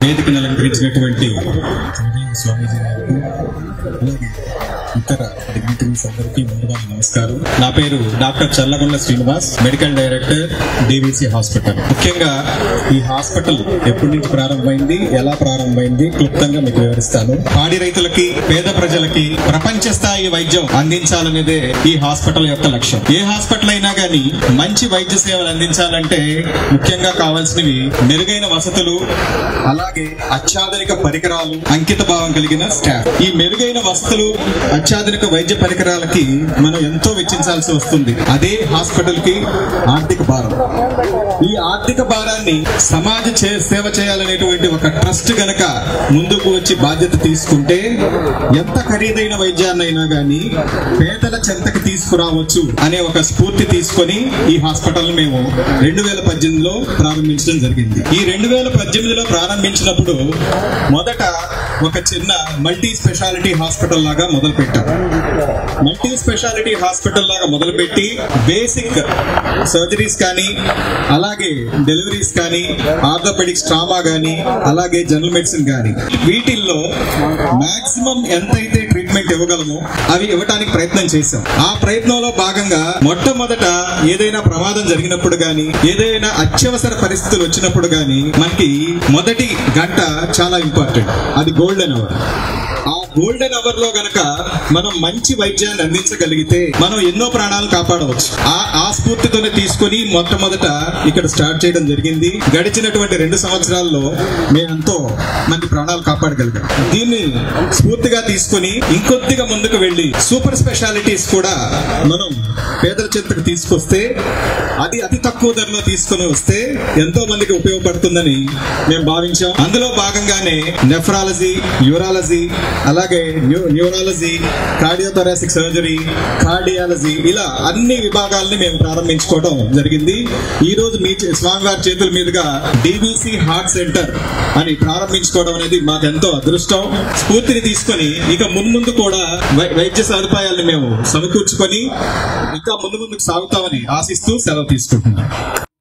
వేదికను అలంకరించినటువంటి స్వామీజీ గారికి అలాగే ఇతర డిగ్నిటరీస్ అందరికీ ముందుగా నమస్కారం నా పేరు doctor Challagonda Srinivas medical director DVC hospital ముఖ్యంగా ఈ హాస్పిటల్ ఎప్పటి నుంచి ప్రారంభమైంది ఎలా ప్రారంభమైంది క్లుప్తంగా మీకు వివరిస్తాను పాడి రైతులకి పేద ప్రజలకి ప్రపంచ స్థాయి వైద్యం అందించాలనేదే ఈ హాస్పిటల్ యొక్క లక్ష్యం ఏ హాస్పిటల్ అయినా గానీ మంచి వైద్య సేవలు అందించాలంటే ముఖ్యంగా కావాల్సినవి మెరుగైన వసతులు అలాగే అత్యాధునిక పరికరాలు అంకిత భావం కలిగిన స్టాఫ్ ఈ మెరుగైన వసతులు అత్యాధునిక వైద్య పరికరాలకి మనం ఎంతో వెచ్చించాల్సి వస్తుంది అదే హాస్పిటల్ కి ఆర్థిక భారం ఈ ఆర్థిక భారాన్ని సమాజ చే- సేవ చేయాలనేటువంటి ఒక ట్రస్ట్ గనక ముందుకు వచ్చి బాధ్యత తీసుకుంటే ఎంత ఖరీదైన వైద్యాన్నైనా గానీ పేదల చెంతకి తీసుకురావచ్చు అనే ఒక స్ఫూర్తి తీసుకొని ఈ హాస్పిటల్ మేము రెండు వేల పద్దెనిమిదిలో ప్రారంభించడం జరిగింది ఈ రెండు వేల పద్దెనిమిదిలో ప్రారంభించినప్పుడు మొదట ఒక చిన్న మల్టీ స్పెషాలిటీ హాస్పిటల్ లాగా మొదలు పెట్టాం మల్టీ స్పెషాలిటీ హాస్పిటల్ లాగా మొదలుపెట్టి బేసిక్ సర్జరీస్ కానీ అలాగే డెలివరీస్ కానీ ఆర్థోపెడిక్స్ ట్రామా కానీ అలాగే జనరల్ మెడిసిన్ కానీ వీటిల్లో మాక్సిమం ఎంతైతే ట్రీట్మెంట్ ఇవ్వగలమో అవి ఇవ్వడానికి ప్రయత్నం చేశాం ఆ ప్రయత్నంలో భాగంగా మొట్టమొదట ఏదైనా ప్రమాదం జరిగినప్పుడు గానీ ఏదైనా అత్యవసర పరిస్థితులు వచ్చినప్పుడు గానీ మనకి మొదటి గంట చాలా ఇంపార్టెంట్ అది గోల్డెన్ అవర్ ఆ గోల్డెన్ అవర్ లో గనక మనం మంచి వైద్యాన్ని అందించగలిగితే మనం ఎన్నో ప్రాణాలు కాపాడవచ్చు ఆ ఆ స్ఫూర్తితోనే తీసుకొని మొట్టమొదట ఇక్కడ స్టార్ట్ చేయడం జరిగింది గడిచినటువంటి రెండు సంవత్సరాల్లో మేమెంతో మంది ప్రాణాలు కాపాడగలిగాం దీన్ని స్ఫూర్తిగా తీసుకొని ఇంకొద్దిగా ముందుకు వెళ్లి సూపర్ స్పెషాలిటీస్ కూడా మనం పేదల చెంతకు తీసుకొస్తే అది అతి తక్కువ ధరలో తీసుకొని వస్తే ఎంతో మందికి ఉపయోగపడుతుందని మేము భావించాం అందులో భాగంగానే నెఫ్రాలజీ యూరాలజీ అలాగే new- neurology cardiothoracic surgery cardiology ఇలా అన్ని విభాగాల్ని మేము ప్రారంభించుకోవడం జరిగింది ఈ రోజు మీ చే- స్వామివారి చేతుల మీదుగా డిబిసి హార్ట్ సెంటర్ అని ప్రారంభించుకోవడం అనేది మాకు ఎంతో అదృష్టం స్ఫూర్తిని తీసుకొని ఇక మున్ముందు కూడా వై- వైద్య సదుపాయాలను మేము సమకూర్చుకొని ఇంకా ముందు ముందుకు సాగుతామని ఆశిస్తూ సెలవు తీసుకుంటున్నాం